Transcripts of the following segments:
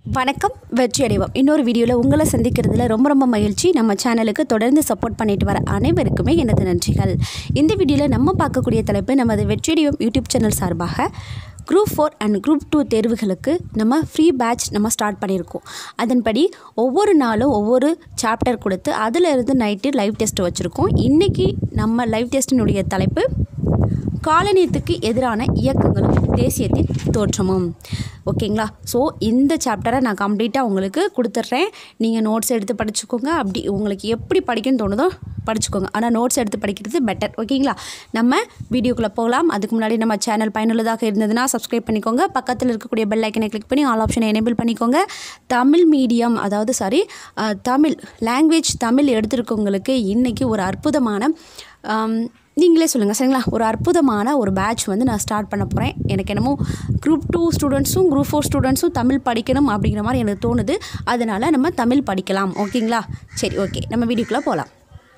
வணக்கம் வெற்றி அடைவோம் இன்னொரு வீடியோவில் உங்களை சந்திக்கிறதுல ரொம்ப ரொம்ப மகிழ்ச்சி நம்ம சேனலுக்கு தொடர்ந்து சப்போர்ட் பண்ணிட்டு வர அனைவருக்குமே எனது நன்றிகள் இந்த வீடியோவில் நம்ம பார்க்கக்கூடிய தலைப்பு நமது வெற்றி அடைவோம் யூடியூப் சேனல் சார்பாக group four and group two தேர்வுகளுக்கு நம்ம ஃப்ரீ பேட்ச் நம்ம ஸ்டார்ட் பண்ணியிருக்கோம் அதன்படி ஒவ்வொரு நாளும் ஒவ்வொரு சாப்டர் கொடுத்து அதில் இருந்து நைட்டு லைவ் டெஸ்ட் வச்சுருக்கோம் இன்றைக்கி நம்ம லைவ் டெஸ்ட்டினுடைய தலைப்பு காலனியத்துக்கு எதிரான இயக்கங்களும் தேசியத்தின் தோற்றமும் ஓகேங்களா ஸோ இந்த சாப்டரை நான் கம்ப்ளீட்டாக உங்களுக்கு கொடுத்துட்றேன் நீங்கள் நோட்ஸ் எடுத்து படிச்சுக்கோங்க அப்படி உங்களுக்கு எப்படி படிக்கணும்னு தோணுதோ படிச்சுக்கோங்க ஆனால் நோட்ஸ் எடுத்து படிக்கிறது பெட்டர் ஓகேங்களா நம்ம வீடியோக்குள்ளே போகலாம் அதுக்கு முன்னாடி நம்ம சேனல் பயனுள்ளதாக இருந்ததுன்னா சப்ஸ்கிரைப் பண்ணிக்கோங்க பக்கத்தில் இருக்கக்கூடிய பெல் ஐக்கனை கிளிக் பண்ணி ஆல் ஆப்ஷனை எனேபிள் பண்ணிக்கோங்க தமிழ் மீடியம் அதாவது சாரி தமிழ் லாங்குவேஜ் தமிழ் எடுத்திருக்கவங்களுக்கு இன்றைக்கி ஒரு அற்புதமான ஆம், நீங்களே சொல்லுங்கள் சரிங்களா ஒரு அற்புதமான ஒரு பேட்ச் வந்து நான் ஸ்டார்ட் பண்ண போகிறேன் எனக்கு என்னமோ குரூப் டூ ஸ்டூடெண்ட்ஸும் குரூப் ஃபோர் ஸ்டூடெண்ட்ஸும் தமிழ் படிக்கணும் அப்படிங்கிற மாதிரி எனக்கு தோணுது அதனால் நம்ம தமிழ் படிக்கலாம் ஓகேங்களா சரி ஓகே நம்ம வீடியோக்குள்ளே போகலாம்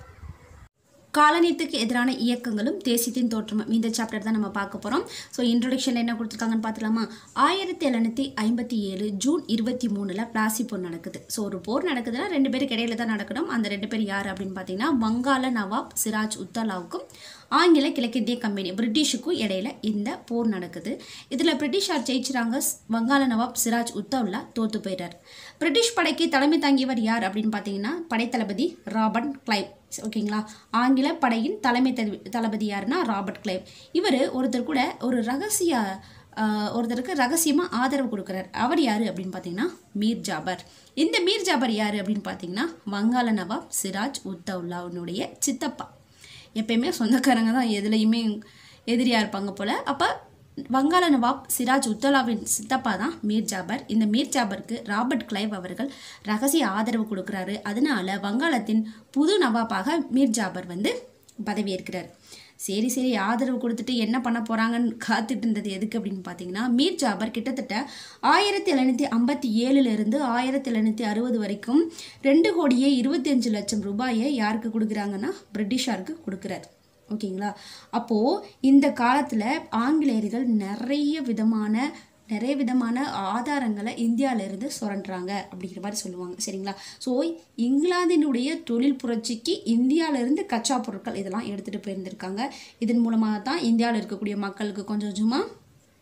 காலனியத்துக்கு எதிரான இயக்கங்களும் தேசியத்தின் தோற்றமும் இந்த சாப்டர் தான் நம்ம பார்க்க போகிறோம் ஸோ இன்ட்ரொடக்ஷன் என்ன கொடுத்துருக்காங்கன்னு பார்த்துலாமா ஆயிரத்தி எழுநூற்றி ஐம்பத்தி ஏழு ஜூன் இருபத்தி மூணில் பிளாசி போர் நடக்குது ஸோ ஒரு போர் நடக்குதுன்னா ரெண்டு பேருக்கு இடையில தான் நடக்கணும் அந்த ரெண்டு பேர் யார் அப்படின்னு பார்த்தீங்கன்னா வங்காள நவாப் சிராஜ் உத்தலாவுக்கும் ஆங்கில கிழக்கிந்திய கம்பெனி பிரிட்டிஷுக்கும் இடையில இந்த போர் நடக்குது இதில் பிரிட்டிஷார் ஜெயிச்சுறாங்க வங்காள நவாப் சிராஜ் உத்தவுல்லா தோத்து போயிட்டார் பிரிட்டிஷ் படைக்கு தலைமை தாங்கியவர் யார் அப்படின்னு பார்த்தீங்கன்னா படைத்தளபதி ராபர்ட் கிளைவ் ஓகேங்களா ஆங்கில படையின் தலைமை தளபதி- தளபதி யாருன்னா ராபர்ட் கிளைவ் இவர் ஒருத்தர் கூட ஒரு ரகசிய ஆஹ், ஒருத்தருக்கு ரகசியமாக ஆதரவு கொடுக்குறார் அவர் யார் அப்படின்னு பார்த்தீங்கன்னா மீர் ஜாபர் இந்த மீர் ஜாபர் யார் அப்படின்னு பார்த்தீங்கன்னா வங்காள நவாப் சிராஜ் உத்தவுல்லாவுடைய சித்தப்பா எப்பயுமே சொந்தக்காரங்க தான் எதுலேயுமே எதிரியாக இருப்பாங்க போல் அப்போ வங்காள நவாப் சிராஜ் உத்தலாவின் சித்தப்பா தான் மீர் ஜாபர் இந்த மீர் ஜாபருக்கு ராபர்ட் கிளைவ் அவர்கள் ரகசிய ஆதரவு கொடுக்குறாரு அதனால வங்காளத்தின் புது நவாபாக மீர் ஜாபர் வந்து பதவியேற்கிறார் சரி சரி ஆதரவு கொடுத்துட்டு என்ன பண்ண போகிறாங்கன்னு காத்துட்டு இருந்தது எதுக்கு அப்படின்னு பார்த்தீங்கன்னா மீர் ஜாபர் கிட்டத்தட்ட ஆயிரத்தி எழுநூற்றி ஐம்பத்தி ஏழுலேருந்து ஆயிரத்தி எழுநூற்றி அறுபது வரைக்கும் ரெண்டு கோடியே இருபத்தஞ்சு லட்சம் ரூபாயை யாருக்கு கொடுக்குறாங்கன்னா பிரிட்டிஷாருக்கு கொடுக்குறாரு ஓகேங்களா அப்போது இந்த காலத்தில் ஆங்கிலேயர்கள் நிறைய விதமான நிறைய விதமான ஆதாரங்களை இந்தியாவிலேருந்து சுரண்டுறாங்க அப்படிங்கிற மாதிரி சொல்லுவாங்க சரிங்களா ஸோ இங்கிலாந்தினுடைய தொழில் புரட்சிக்கு இந்தியாவிலேருந்து கச்சா பொருட்கள் இதெல்லாம் எடுத்துகிட்டு போயிருந்திருக்காங்க இதன் மூலமாக தான் இந்தியாவில் இருக்கக்கூடிய மக்களுக்கு கொஞ்சம் கொஞ்சமாக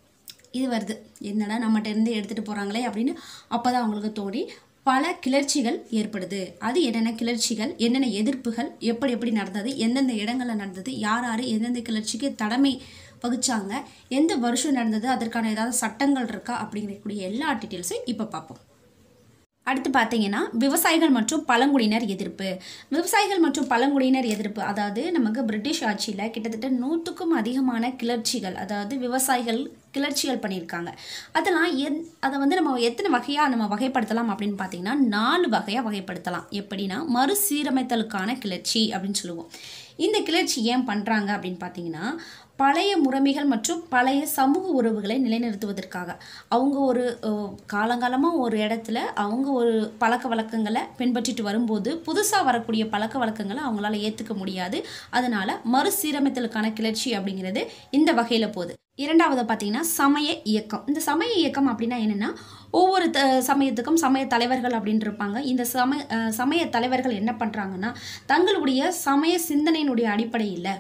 இது வருது என்னடா நம்மகிட்ட இருந்து எடுத்துகிட்டு போகிறாங்களே அப்படின்னு அப்போ தான் அவங்களுக்கு தோணி பல கிளர்ச்சிகள் ஏற்படுது அது என்னென்ன கிளர்ச்சிகள் என்னென்ன எதிர்ப்புகள் எப்படி எப்படி நடந்தது எந்தெந்த இடங்களில் நடந்தது யார் யார் எந்தெந்த கிளர்ச்சிக்கு தலைமை வகிச்சாங்க எந்த வருஷம் நடந்தது அதற்கான ஏதாவது சட்டங்கள் இருக்கா அப்படிங்கக்கூடிய எல்லா டீட்டெயில்ஸும் இப்போ பார்ப்போம் அடுத்து பார்த்தீங்கன்னா விவசாயிகள் மற்றும் பழங்குடியினர் எதிர்ப்பு விவசாயிகள் மற்றும் பழங்குடியினர் எதிர்ப்பு அதாவது நமக்கு பிரிட்டிஷ் ஆட்சியில் கிட்டத்தட்ட நூற்றுக்கும் அதிகமான கிளர்ச்சிகள் அதாவது விவசாயிகள் கிளர்ச்சிகள் பண்ணியிருக்காங்க அதெல்லாம் எந் அதை வந்து நம்ம எத்தனை வகையாக நம்ம வகைப்படுத்தலாம் அப்படின்னு பார்த்தீங்கன்னா நாலு வகையாக வகைப்படுத்தலாம் எப்படின்னா மறுசீரமைத்தலுக்கான கிளர்ச்சி அப்படின்னு சொல்லுவோம் இந்த கிளர்ச்சி ஏன் பண்ணுறாங்க அப்படின்னு பார்த்தீங்கன்னா பழைய முறைமைகள் மற்றும் பழைய சமூக உறவுகளை நிலைநிறுத்துவதற்காக அவங்க ஒரு காலங்காலமாக ஒரு இடத்துல அவங்க ஒரு பழக்க வழக்கங்களை பின்பற்றிட்டு வரும்போது புதுசாக வரக்கூடிய பழக்க வழக்கங்களை அவங்களால ஏற்றுக்க முடியாது அதனால் மறுசீரமைத்தலுக்கான கிளர்ச்சி அப்படிங்கிறது இந்த வகையில் போகுது இரண்டாவது பார்த்தீங்கன்னா சமய இயக்கம் இந்த சமய இயக்கம் அப்படின்னா என்னென்னா ஒவ்வொரு த சமயத்துக்கும் சமய தலைவர்கள் அப்படின்னு இருப்பாங்க இந்த சமய அஹ், சமய தலைவர்கள் என்ன பண்ணுறாங்கன்னா தங்களுடைய சமய சிந்தனையினுடைய அடிப்படையில்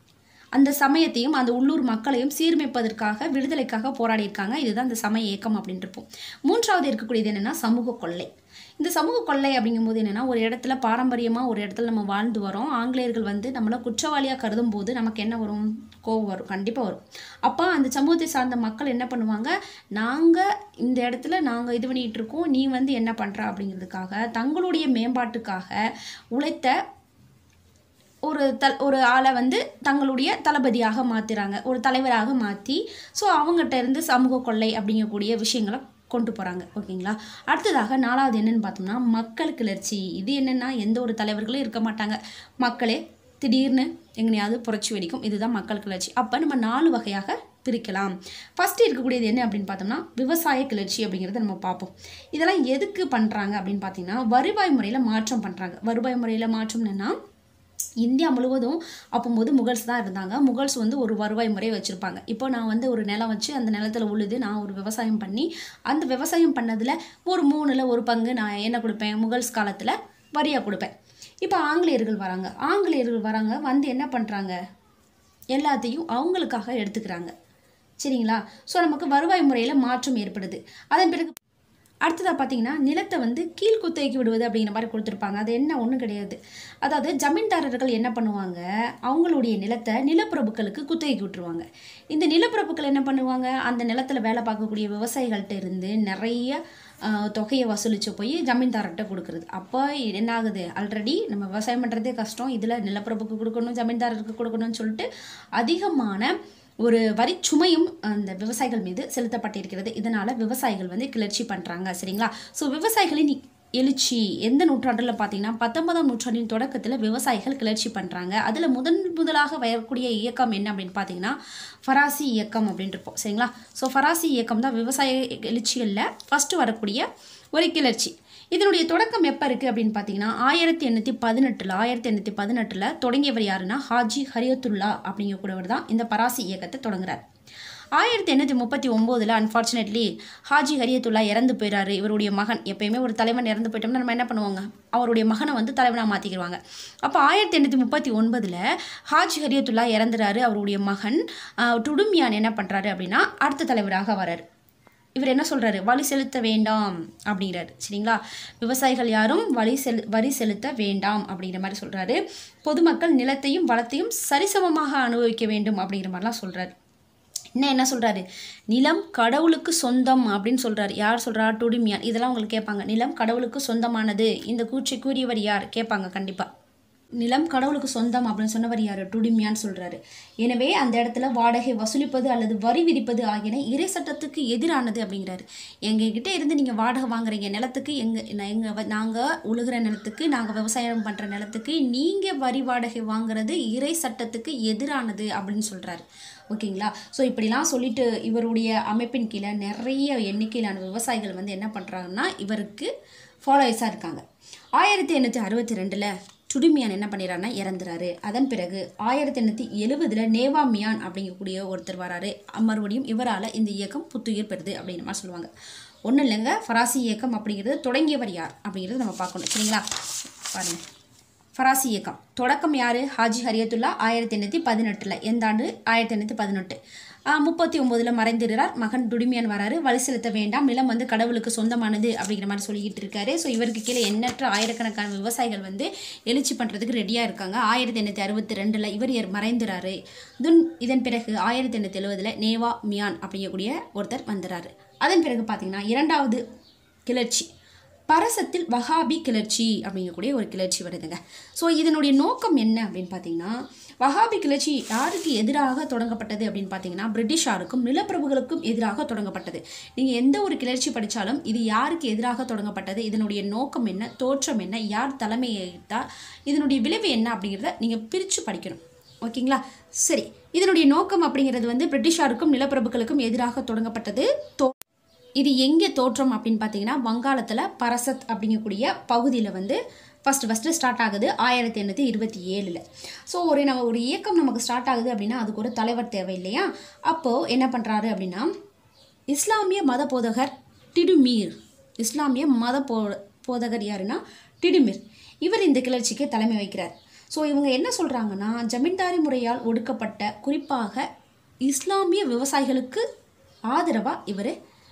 அந்த சமயத்தையும் அந்த உள்ளூர் மக்களையும் சீர்மைப்பதற்காக விடுதலைக்காக போராடியிருக்காங்க இதுதான் இந்த சமய இயக்கம் அப்படின்னு இருப்போம் மூன்றாவது இருக்கக்கூடியது என்னென்னா சமூக கொள்ளை இந்த சமூக கொள்ளை அப்படிங்கும்போது என்னென்னா ஒரு இடத்துல பாரம்பரியமாக ஒரு இடத்துல நம்ம வாழ்ந்து வரோம் ஆங்கிலேயர்கள் வந்து நம்மளை குற்றவாளியாக கருதும் போது நமக்கு என்ன வரும் கோவம் வரும் கண்டிப்பாக வரும் அப்போ அந்த சமூகத்தை சார்ந்த மக்கள் என்ன பண்ணுவாங்க நாங்கள் இந்த இடத்துல நாங்கள் இது பண்ணிகிட்டு இருக்கோம் நீ வந்து என்ன பண்ணுற அப்படிங்கிறதுக்காக தங்களுடைய மேம்பாட்டுக்காக உழைத்த ஒரு தல் ஒரு ஆளை வந்து தங்களுடைய தளபதியாக மாற்றுறாங்க ஒரு தலைவராக மாற்றி ஸோ அவங்ககிட்ட இருந்து சமூக கொள்ளை அப்படிங்கக்கூடிய விஷயங்களை கொண்டு போகிறாங்க ஓகேங்களா அடுத்ததாக நாலாவது என்னன்னு பார்த்தோம்னா மக்கள் கிளர்ச்சி இது என்னென்னா எந்த ஒரு தலைவர்களும் இருக்க மாட்டாங்க மக்களே திடீர்னு எங்கனையாவது புரட்சி வெடிக்கும் இதுதான் மக்கள் கிளர்ச்சி அப்போ நம்ம நாலு வகையாக பிரிக்கலாம் ஃபஸ்ட்டு இருக்கக்கூடியது என்ன அப்படின்னு பார்த்தோம்னா விவசாய கிளர்ச்சி அப்படிங்கிறத நம்ம பார்ப்போம் இதெல்லாம் எதுக்கு பண்ணுறாங்க அப்படின்னு பார்த்தீங்கன்னா வருவாய் முறையில் மாற்றம் பண்ணுறாங்க வருவாய் முறையில் மாற்றம் என்னன்னா இந்தியா முழுவதும் அப்போது முகல்ஸ் தான் இருந்தாங்க முகல்ஸ் வந்து ஒரு வருவாய் முறை வச்சுருப்பாங்க இப்போ நான் வந்து ஒரு நிலம் வச்சு அந்த நிலத்தில் உழுது நான் ஒரு விவசாயம் பண்ணி அந்த விவசாயம் பண்ணதில் ஒரு மூணில் ஒரு பங்கு நான் என்ன கொடுப்பேன் முகல்ஸ் காலத்தில் வரியாக கொடுப்பேன் இப்போ ஆங்கிலேயர்கள் வராங்க ஆங்கிலேயர்கள் வராங்க வந்து என்ன பண்ணுறாங்க எல்லாத்தையும் அவங்களுக்காக எடுத்துக்கிறாங்க சரிங்களா ஸோ நமக்கு வருவாய் முறையில் மாற்றம் ஏற்படுது அதன் பிறகு அடுத்ததாக பார்த்தீங்கன்னா நிலத்தை வந்து கீழ்குத்தகைக்கு விடுவது அப்படிங்கிற மாதிரி கொடுத்துருப்பாங்க அது என்ன ஒன்றும் கிடையாது அதாவது ஜமீன்தாரர்கள் என்ன பண்ணுவாங்க அவங்களுடைய நிலத்தை நிலப்பிரபுக்களுக்கு குத்தகைக்கு விட்டுருவாங்க இந்த நிலப்பிரபுக்கள் என்ன பண்ணுவாங்க அந்த நிலத்தில் வேலை பார்க்கக்கூடிய விவசாயிகள்கிட்ட இருந்து நிறைய ஆஹ், தொகையை வசூலித்து போய் ஜமீன்தார்கிட்ட கொடுக்குறது அப்போ என்ன ஆகுது ஆல்ரெடி நம்ம விவசாயம் பண்ணுறதே கஷ்டம் இதில் நிலப்பிரபுக்கு கொடுக்கணும் ஜமீன்தாரருக்கு கொடுக்கணும்னு சொல்லிட்டு அதிகமான ஒரு வரி சுமையும் அந்த விவசாயிகள் மீது செலுத்தப்பட்டிருக்கிறது இதனால விவசாயிகள் வந்து கிளர்ச்சி பண்றாங்க சரிங்களா ஸோ விவசாயிகளின் எழுச்சி எந்த நூற்றாண்டில் பார்த்தீங்கன்னா பத்தொன்பதாம் நூற்றாண்டின் தொடக்கத்தில் விவசாயிகள் கிளர்ச்சி பண்ணுறாங்க அதில் முதன் முதலாக வரக்கூடிய இயக்கம் என்ன அப்படின்னு பார்த்தீங்கன்னா ஃபராசி இயக்கம் அப்படின்னு இருப்போம் சரிங்களா ஸோ ஃபராசி இயக்கம் தான் விவசாய எழுச்சிகளில் ஃபஸ்ட்டு வரக்கூடிய ஒரு கிளர்ச்சி இதனுடைய தொடக்கம் எப்போ இருக்குது அப்படின்னு பார்த்தீங்கன்னா ஆயிரத்தி எண்ணூற்றி பதினெட்டில் ஆயிரத்தி எண்ணூற்றி பதினெட்டில் தொடங்கியவர் யாருன்னா ஹாஜி ஹரியத்துல்லா அப்படிங்கக்கூடியவர் தான் இந்த பராசி இயக்கத்தை தொடங்குறார் ஆயிரத்தி எண்ணூற்றி முப்பத்தி ஒம்போதில் அன்ஃபார்ச்சுனேட்லி ஹாஜி ஹரியத்துல்லா இறந்து போயிறாரு இவருடைய மகன் எப்பயுமே ஒரு தலைவன் இறந்து போயிட்டோம்னா நம்ம என்ன பண்ணுவாங்க அவருடைய மகனை வந்து தலைவனாக மாற்றிக்கிடுவாங்க அப்போ ஆயிரத்தி எண்ணூற்றி முப்பத்தி ஒன்பதில் ஹாஜி ஹரியத்துல்லா இறந்துறாரு அவருடைய மகன் ஆஹ், டுடுமியான் என்ன பண்ணுறாரு அப்படின்னா அடுத்த தலைவராக வராரு இவர் என்ன சொல்றாரு வழி செலுத்த வேண்டாம் அப்படிங்கிறாரு சரிங்களா விவசாயிகள் யாரும் வழி செலு வரி செலுத்த வேண்டாம் அப்படிங்கிற மாதிரி சொல்றாரு பொதுமக்கள் நிலத்தையும் வளத்தையும் சரிசமமாக அனுபவிக்க வேண்டும் அப்படிங்கிற மாதிரிலாம் சொல்றாரு இன்னும் என்ன சொல்றாரு நிலம் கடவுளுக்கு சொந்தம் அப்படின்னு சொல்றாரு யார் சொல்றா டுடுமியான் இதெல்லாம் உங்களுக்கு கேட்பாங்க நிலம் கடவுளுக்கு சொந்தமானது இந்த கூற்றை கூறியவர் யார் கேட்பாங்க கண்டிப்பா நிலம் கடவுளுக்கு சொந்தம் அப்படின்னு சொன்னவர் யார் டுடிமியான்னு சொல்றாரு எனவே அந்த இடத்துல வாடகை வசூலிப்பது அல்லது வரி விதிப்பது ஆகியன இறை சட்டத்துக்கு எதிரானது அப்படிங்கிறாரு எங்ககிட்ட இருந்து நீங்கள் வாடகை வாங்குறீங்க நிலத்துக்கு எங்க எங்கள் நாங்கள் உழுகிற நிலத்துக்கு நாங்கள் விவசாயம் பண்ணுற நிலத்துக்கு நீங்கள் வரி வாடகை வாங்குறது இறை சட்டத்துக்கு எதிரானது அப்படின்னு சொல்கிறாரு ஓகேங்களா ஸோ இப்படிலாம் சொல்லிட்டு இவருடைய அமைப்பின் கீழே நிறைய எண்ணிக்கையிலான விவசாயிகள் வந்து என்ன பண்ணுறாங்கன்னா இவருக்கு ஃபாலோயர்ஸாக இருக்காங்க ஆயிரத்தி எண்ணூற்றி அறுபத்தி ரெண்டில் டுடுமியான் என்ன பண்ணிடுறாருன்னா இறந்துறாரு அதன் பிறகு ஆயிரத்தி எண்ணூற்றி எழுபதில் நேவா மியான் அப்படிங்கக்கூடிய ஒருத்தர் வராரு மறுபடியும் இவரால் இந்த இயக்கம் புத்துயிர் பெறுது அப்படிங்கிற மாதிரி சொல்லுவாங்க ஒன்றும் இல்லைங்க ஃபராசி இயக்கம் அப்படிங்கிறது தொடங்கியவர் யார் அப்படிங்கிறது நம்ம பார்க்கணும் சரிங்களா பாருங்க ஃபராசி இயக்கம் தொடக்கம் யார் ஹாஜி ஹரியத்துல்லா ஆயிரத்தி எண்ணூற்றி பதினெட்டில் எந்த ஆண்டு ஆயிரத்தி எண்ணூற்றி பதினெட்டு முப்பத்தி ஒம்போதில் மறைந்திருறார் மகன் டுடிமியான் வராரு வழி செலுத்த வேண்டாம் நிலம் வந்து கடவுளுக்கு சொந்தமானது அப்படிங்கிற மாதிரி சொல்லிக்கிட்டு இருக்காரு ஸோ இவருக்கு கீழே எண்ணற்ற ஆயிரக்கணக்கான விவசாயிகள் வந்து எழுச்சி பண்ணுறதுக்கு ரெடியாக இருக்காங்க ஆயிரத்தி எண்ணூற்றி அறுபத்தி ரெண்டில் இவர் ஏற் மறைந்துறாரு துன் இதன் பிறகு ஆயிரத்தி எண்ணூற்றி எழுபதில் நேவா மியான் அப்படிங்கக்கூடிய ஒருத்தர் வந்துறாரு அதன் பிறகு பார்த்தீங்கன்னா இரண்டாவது கிளர்ச்சி பரசத்தில் வஹாபி கிளர்ச்சி அப்படிங்கக்கூடிய ஒரு கிளர்ச்சி வருதுங்க ஸோ இதனுடைய நோக்கம் என்ன அப்படின்னு பார்த்தீங்கன்னா வஹாபி கிளர்ச்சி யாருக்கு எதிராக தொடங்கப்பட்டது அப்படின்னு பார்த்தீங்கன்னா பிரிட்டிஷாருக்கும் நிலப்பிரபுகளுக்கும் எதிராக தொடங்கப்பட்டது நீங்கள் எந்த ஒரு கிளர்ச்சி படித்தாலும் இது யாருக்கு எதிராக தொடங்கப்பட்டது இதனுடைய நோக்கம் என்ன தோற்றம் என்ன யார் தலைமையேற்றா இதனுடைய விளைவு என்ன அப்படிங்கிறத நீங்கள் பிரித்து படிக்கணும் ஓகேங்களா சரி இதனுடைய நோக்கம் அப்படிங்கிறது வந்து பிரிட்டிஷாருக்கும் நிலப்பிரபுக்களுக்கும் எதிராக தொடங்கப்பட்டது தோ இது எங்கே தோற்றம் அப்படின்னு பார்த்தீங்கன்னா வங்காளத்தில் பரசத் அப்படிங்கக்கூடிய பகுதியில் வந்து ஃபஸ்ட்டு ஃபஸ்ட்டு ஸ்டார்ட் ஆகுது ஆயிரத்தி எண்ணூற்றி இருபத்தி ஏழில் ஸோ ஒரு நம்ம ஒரு இயக்கம் நமக்கு ஸ்டார்ட் ஆகுது அப்படின்னா அதுக்கு ஒரு தலைவர் தேவை இல்லையா அப்போது என்ன பண்ணுறாரு அப்படின்னா இஸ்லாமிய மத போதகர் டிடுமீர் இஸ்லாமிய மத போ போதகர் யாருன்னா டிடுமீர் இவர் இந்த கிளர்ச்சிக்கு தலைமை வைக்கிறார் ஸோ இவங்க என்ன சொல்கிறாங்கன்னா ஜமீன்தாரி முறையால் ஒடுக்கப்பட்ட குறிப்பாக இஸ்லாமிய விவசாயிகளுக்கு ஆதரவாக இவர்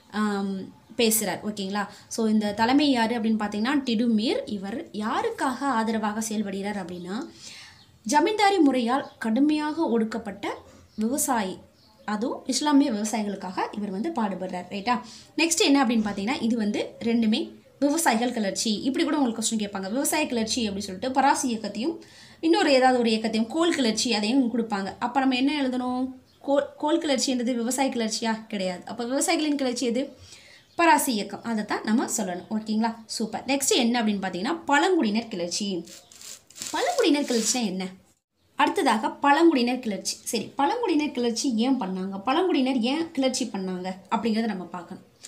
பேசுகிறார் ஓகேங்களா ஸோ இந்த தலைமை யார் அப்படின்னு பார்த்தீங்கன்னா டிடுமீர் இவர் யாருக்காக ஆதரவாக செயல்படுகிறார் அப்படின்னா ஜமீன்தாரி முறையால் கடுமையாக ஒடுக்கப்பட்ட விவசாயி அதுவும் இஸ்லாமிய விவசாயிகளுக்காக இவர் வந்து பாடுபடுறார் ரைட்டா நெக்ஸ்ட் என்ன அப்படின்னு பார்த்தீங்கன்னா இது வந்து ரெண்டுமே விவசாயிகள் கிளர்ச்சி இப்படி கூட உங்களுக்கு கொஸ்டின் கேட்பாங்க விவசாய கிளர்ச்சி அப்படின்னு சொல்லிட்டு பராசி இயக்கத்தையும் இன்னொரு ஏதாவது ஒரு இயக்கத்தையும் கோல் கிளர்ச்சி அதையும் கொடுப்பாங்க அப்போ நம்ம என்ன எழுதணும் கோல் கோல் கிளர்ச்சின்றது விவசாய கிளர்ச்சியா கிடையாது அப்போ விவசாயிகளின் கிளர்ச்சி எது பராசி இயக்கம் அதை தான் நம்ம சொல்லணும் ஓகேங்களா சூப்பர் நெக்ஸ்ட் என்ன அப்படின்னு பார்த்தீங்கன்னா பழங்குடியினர் கிளர்ச்சி பழங்குடியினர் கிளர்ச்சினா என்ன அடுத்ததாக பழங்குடியினர் கிளர்ச்சி சரி பழங்குடியினர் கிளர்ச்சி ஏன் பண்ணாங்க பழங்குடியினர் ஏன் கிளர்ச்சி பண்ணாங்க அப்படிங்கிறத நம்ம பார்க்கணும்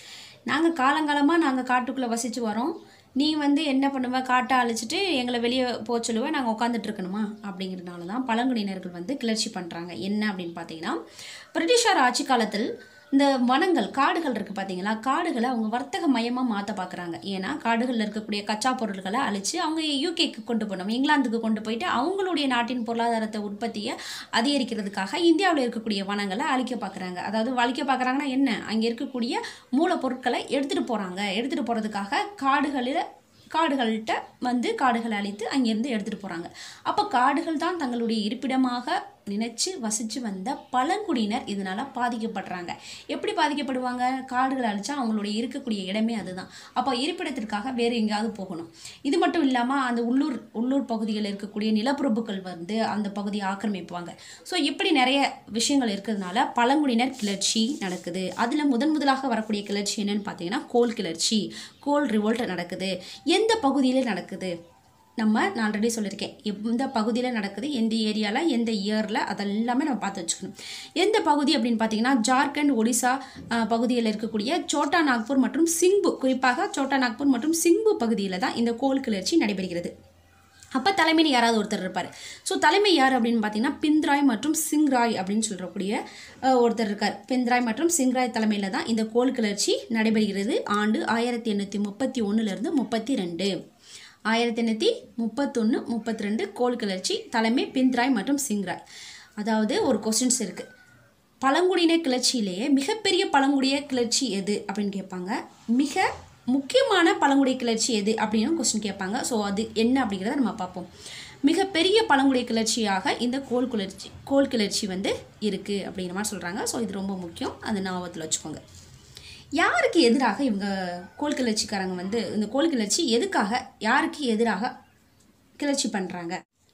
நாங்கள் காலங்காலமாக நாங்கள் காட்டுக்குள்ளே வசித்து வரோம் நீ வந்து என்ன பண்ணுவ காட்டை அழிச்சிட்டு எங்களை வெளியே போக சொல்லுவ நாங்கள் உட்காந்துட்டு இருக்கணுமா அப்படிங்கிறதுனால தான் பழங்குடியினர்கள் வந்து கிளர்ச்சி பண்ணுறாங்க என்ன அப்படின்னு பார்த்தீங்கன்னா பிரிட்டிஷார் ஆட்சி காலத்தில் இந்த வனங்கள் காடுகள் இருக்குது பார்த்தீங்களா காடுகளை அவங்க வர்த்தக மையமாக மாற்ற பார்க்குறாங்க ஏன்னா காடுகளில் இருக்கக்கூடிய கச்சா பொருட்களை அழித்து அவங்க யூகேக்கு கொண்டு போகணும் இங்கிலாந்துக்கு கொண்டு போயிட்டு அவங்களுடைய நாட்டின் பொருளாதாரத்தை உற்பத்தியை அதிகரிக்கிறதுக்காக இந்தியாவில் இருக்கக்கூடிய வனங்களை அழிக்க பார்க்குறாங்க அதாவது அழிக்க பார்க்குறாங்கன்னா என்ன அங்கே இருக்கக்கூடிய மூலப்பொருட்களை எடுத்துகிட்டு போகிறாங்க எடுத்துகிட்டு போகிறதுக்காக காடுகளில் காடுகள்கிட்ட வந்து காடுகளை அழித்து அங்கேருந்து எடுத்துகிட்டு போகிறாங்க அப்போ காடுகள் தான் தங்களுடைய இருப்பிடமாக நினைச்சு வசித்து வந்த பழங்குடியினர் இதனால் பாதிக்கப்படுறாங்க எப்படி பாதிக்கப்படுவாங்க காடுகளை அழிச்சா அவங்களுடைய இருக்கக்கூடிய இடமே அதுதான் அப்போ இருப்பிடத்திற்காக வேறு எங்கேயாவது போகணும் இது மட்டும் இல்லாமல் அந்த உள்ளூர் உள்ளூர் பகுதிகளில் இருக்கக்கூடிய நிலப்பிரபுக்கள் வந்து அந்த பகுதியை ஆக்கிரமிப்பாங்க ஸோ இப்படி நிறைய விஷயங்கள் இருக்கிறதுனால பழங்குடியினர் கிளர்ச்சி நடக்குது அதில் முதன் முதலாக வரக்கூடிய கிளர்ச்சி என்னன்னு பார்த்தீங்கன்னா கோல் கிளர்ச்சி கோல் ரிவோல்ட் நடக்குது எந்த பகுதியில் நடக்குது நம்ம நான் ஆல்ரெடி சொல்லியிருக்கேன் எந்த பகுதியில் நடக்குது எந்த ஏரியாவில் எந்த இயரில் அதெல்லாமே நம்ம பார்த்து வச்சுக்கணும் எந்த பகுதி அப்படின்னு பார்த்தீங்கன்னா ஜார்க்கண்ட் ஒடிசா அஹ், பகுதியில் இருக்கக்கூடிய சோட்டா நாக்பூர் மற்றும் சிங்பு குறிப்பாக சோட்டா நாக்பூர் மற்றும் சிங்பு பகுதியில் தான் இந்த கோல் கிளர்ச்சி நடைபெறுகிறது அப்போ தலைமையில் யாராவது ஒருத்தர் இருப்பார் ஸோ தலைமை யார் அப்படின்னு பார்த்தீங்கன்னா பிந்த்ராய் மற்றும் சிங்ராய் அப்படின்னு சொல்லக்கூடிய அஹ், ஒருத்தர் இருக்கார் பிந்த்ராய் மற்றும் சிங்ராய் தலைமையில் தான் இந்த கோல் கிளர்ச்சி நடைபெறுகிறது ஆண்டு ஆயிரத்தி எண்ணூற்றி முப்பத்தி ஒன்றுலேருந்து முப்பத்தி ரெண்டு ஆயிரத்தி எண்ணூற்றி முப்பத்தொன்று முப்பத்தி ரெண்டு கோல் கிளர்ச்சி தலைமை பிந்த்ராய் மற்றும் சிங்ராய் அதாவது ஒரு கொஸ்டின்ஸ் இருக்குது பழங்குடியின கிளர்ச்சியிலேயே மிகப்பெரிய பழங்குடிய கிளர்ச்சி எது அப்படின்னு கேட்பாங்க மிக முக்கியமான பழங்குடிய கிளர்ச்சி எது அப்படின்னு கொஸ்டின் கேட்பாங்க ஸோ அது என்ன அப்படிங்கிறத நம்ம பார்ப்போம் மிகப்பெரிய பழங்குடிய கிளர்ச்சியாக இந்த கோல் கிளர்ச்சி கோல் கிளர்ச்சி வந்து இருக்குது அப்படிங்கிற மாதிரி சொல்கிறாங்க ஸோ இது ரொம்ப முக்கியம் அது ஞாபகத்தில் வச்சுக்கோங்க யாருக்கு எதிராக இவங்க கோல் கிளர்ச்சிக்காரங்க வந்து இந்த கோல் கிளர்ச்சி எதுக்காக யாருக்கு எதிராக கிளர்ச்சி பண்ணுறாங்க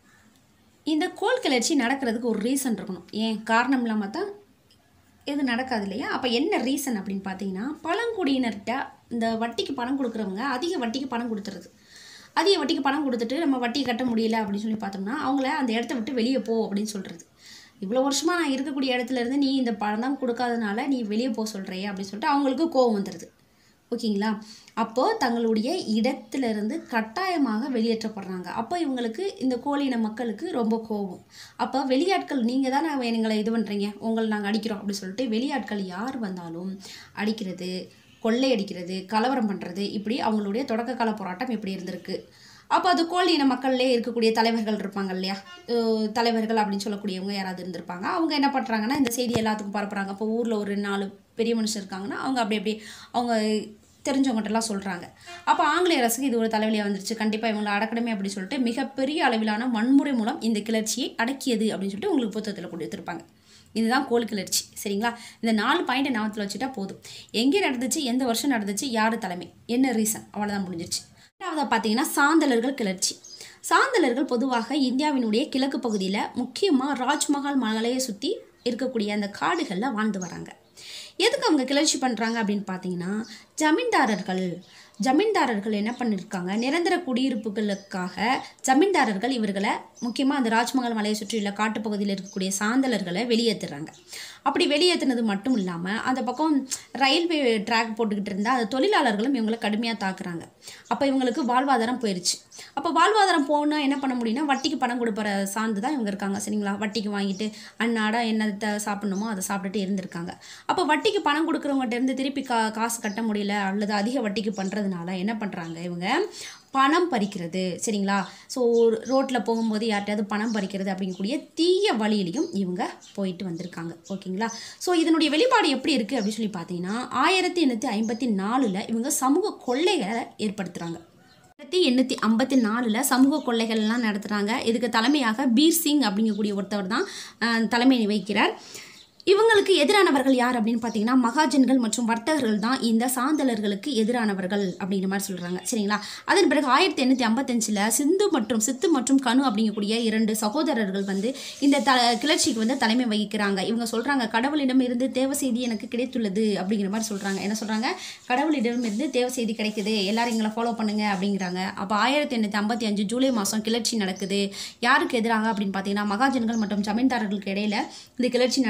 இந்த கோல் கிளர்ச்சி நடக்கிறதுக்கு ஒரு ரீசன் இருக்கணும் ஏன் காரணம் இல்லாமல் தான் எது நடக்காது இல்லையா அப்போ என்ன ரீசன் அப்படின்னு பார்த்தீங்கன்னா பழங்குடியினர்கிட்ட இந்த வட்டிக்கு பணம் கொடுக்குறவங்க அதிக வட்டிக்கு பணம் கொடுத்துறது அதிக வட்டிக்கு பணம் கொடுத்துட்டு நம்ம வட்டி கட்ட முடியல அப்படின்னு சொல்லி பார்த்தோம்னா அவங்கள அந்த இடத்த விட்டு வெளியே போ அப்படின்னு சொல்கிறது இவ்வளோ வருஷமாக நான் இருக்கக்கூடிய இடத்துல இருந்து நீ இந்த பணம் தான் கொடுக்காதனால நீ வெளியே போக சொல்கிறியே அப்படின்னு சொல்லிட்டு அவங்களுக்கு கோவம் வந்துடுது ஓகேங்களா அப்போது தங்களுடைய இடத்திலிருந்து கட்டாயமாக வெளியேற்றப்படுறாங்க அப்போ இவங்களுக்கு இந்த கோழியின மக்களுக்கு ரொம்ப கோபம் அப்போ வெளியாட்கள் நீங்கள் தானே எங்களை இது பண்ணுறீங்க உங்களை நாங்கள் அடிக்கிறோம் அப்படின்னு சொல்லிட்டு வெளியாட்கள் யார் வந்தாலும் அடிக்கிறது கொள்ளையடிக்கிறது கலவரம் பண்ணுறது இப்படி அவங்களுடைய தொடக்க கால போராட்டம் இப்படி இருந்திருக்கு அப்போ அது கோழியின மக்கள்லே இருக்கக்கூடிய தலைவர்கள் இருப்பாங்க இல்லையா அஹ் தலைவர்கள் அப்படின்னு சொல்லக்கூடியவங்க யாராவது இருந்திருப்பாங்க அவங்க என்ன பண்ணுறாங்கன்னா இந்த செய்தி எல்லாத்துக்கும் பரப்புறாங்க இப்போ ஊரில் ஒரு நாலு பெரிய மனுஷர் இருக்காங்கன்னா அவங்க அப்படி அப்படி அவங்க தெரிஞ்சவங்ககிட்டலாம் சொல்கிறாங்க அப்போ ஆங்கிலேய அரசுக்கு இது ஒரு தலைவலியாக வந்துருச்சு கண்டிப்பாக இவங்களை அடக்கணுமே அப்படி சொல்லிட்டு மிகப்பெரிய அளவிலான வன்முறை மூலம் இந்த கிளர்ச்சியை அடக்கியது அப்படின்னு சொல்லிட்டு உங்களுக்கு புத்தகத்தில் கொடுத்துருப்பாங்க இதுதான் கோல் கிளர்ச்சி சரிங்களா இந்த நாலு பாயிண்ட்டை ஞாபகத்தில் வச்சுட்டா போதும் எங்கே நடந்துச்சு எந்த வருஷம் நடந்துச்சு யார் தலைமை என்ன ரீசன் அவ்வளோதான் முடிஞ்சிருச்சு ரெண்டாவதாக பார்த்தீங்கன்னா சாந்தலர்கள் கிளர்ச்சி சாந்தலர்கள் பொதுவாக இந்தியாவினுடைய கிழக்கு பகுதியில் முக்கியமாக ராஜ்மஹால் மலையை சுற்றி இருக்கக்கூடிய அந்த காடுகளில் வாழ்ந்து வராங்க எதுக்கு அவங்க கிளர்ச்சி பண்ணுறாங்க அப்படின்னு பார்த்தீங்கன்னா ஜமீன்தாரர்கள் ஜமீன்தாரர்கள் என்ன பண்ணியிருக்காங்க நிரந்தர குடியிருப்புகளுக்காக ஜமீன்தாரர்கள் இவர்களை முக்கியமாக அந்த ராஜ்மஹால் மலையை சுற்றியுள்ள காட்டுப்பகுதியில் இருக்கக்கூடிய சாந்தலர்களை வெளியேற்றுறாங்க அப்படி வெளியேற்றினது மட்டும் இல்லாமல் அந்த பக்கம் ரயில்வே ட்ராக் போட்டுக்கிட்டு இருந்தால் அந்த தொழிலாளர்களும் இவங்களை கடுமையாக தாக்குறாங்க அப்போ இவங்களுக்கு வாழ்வாதாரம் போயிடுச்சு அப்போ வாழ்வாதாரம் போனால் என்ன பண்ண முடியும்னா வட்டிக்கு பணம் கொடுப்பற சார்ந்து தான் இவங்க இருக்காங்க சரிங்களா வட்டிக்கு வாங்கிட்டு அன்னாடா என்னத்தை சாப்பிடணுமோ அதை சாப்பிட்டுட்டு இருந்திருக்காங்க அப்போ வட்டிக்கு பணம் கொடுக்குறவங்ககிட்ட இருந்து திருப்பி கா காசு கட்ட முடியல அல்லது அதிக வட்டிக்கு பண்ணுறதுனால என்ன பண்ணுறாங்க இவங்க பணம் பறிக்கிறது சரிங்களா ஸோ ரோட்டில் போகும்போது யார்கிட்டயாவது பணம் பறிக்கிறது அப்படிங்கக்கூடிய தீய வழியிலையும் இவங்க போயிட்டு வந்திருக்காங்க ஓகேங்களா ஸோ இதனுடைய வெளிப்பாடு எப்படி இருக்குது அப்படின்னு சொல்லி பார்த்தீங்கன்னா ஆயிரத்தி எண்ணூற்றி ஐம்பத்தி நாலில் இவங்க சமூக கொள்ளைகளை ஏற்படுத்துகிறாங்க ஆயிரத்தி எண்ணூற்றி ஐம்பத்தி நாலில் சமூக கொள்ளைகள்லாம் நடத்துகிறாங்க இதுக்கு தலைமையாக பீர் சிங் அப்படிங்கக்கூடிய ஒருத்தவர் தான் அஹ், தலைமை வகிக்கிறார் இவங்களுக்கு எதிரானவர்கள் யார் அப்படின்னு பார்த்தீங்கன்னா மகாஜன்கள் மற்றும் வர்த்தகர்கள் தான் இந்த சாந்தலர்களுக்கு எதிரானவர்கள் அப்படிங்கிற மாதிரி சொல்கிறாங்க சரிங்களா அதன் பிறகு ஆயிரத்தி எண்ணூற்றி ஐம்பத்தஞ்சில் சிந்து மற்றும் சித்து மற்றும் கனு அப்படிங்கக்கூடிய இரண்டு சகோதரர்கள் வந்து இந்த த கிளர்ச்சிக்கு வந்து தலைமை வகிக்கிறாங்க இவங்க சொல்கிறாங்க கடவுளிடம் இருந்து தேவ செய்தி எனக்கு கிடைத்துள்ளது அப்படிங்கிற மாதிரி சொல்கிறாங்க என்ன சொல்கிறாங்க கடவுளிடம் இருந்து தேவ செய்தி கிடைக்குது எல்லாரும் எங்களை ஃபாலோ பண்ணுங்க அப்படிங்கிறாங்க அப்போ ஆயிரத்தி எண்ணூற்றி ஐம்பத்தி அஞ்சு ஜூலை மாதம் கிளர்ச்சி நடக்குது யாருக்கு எதிராக அப்படின்னு பார்த்தீங்கன்னா மகாஜன்கள் மற்றும் ஜமீன்தாரர்களுக்கு இடையில இந்த கிளர்ச்சி நடக்குது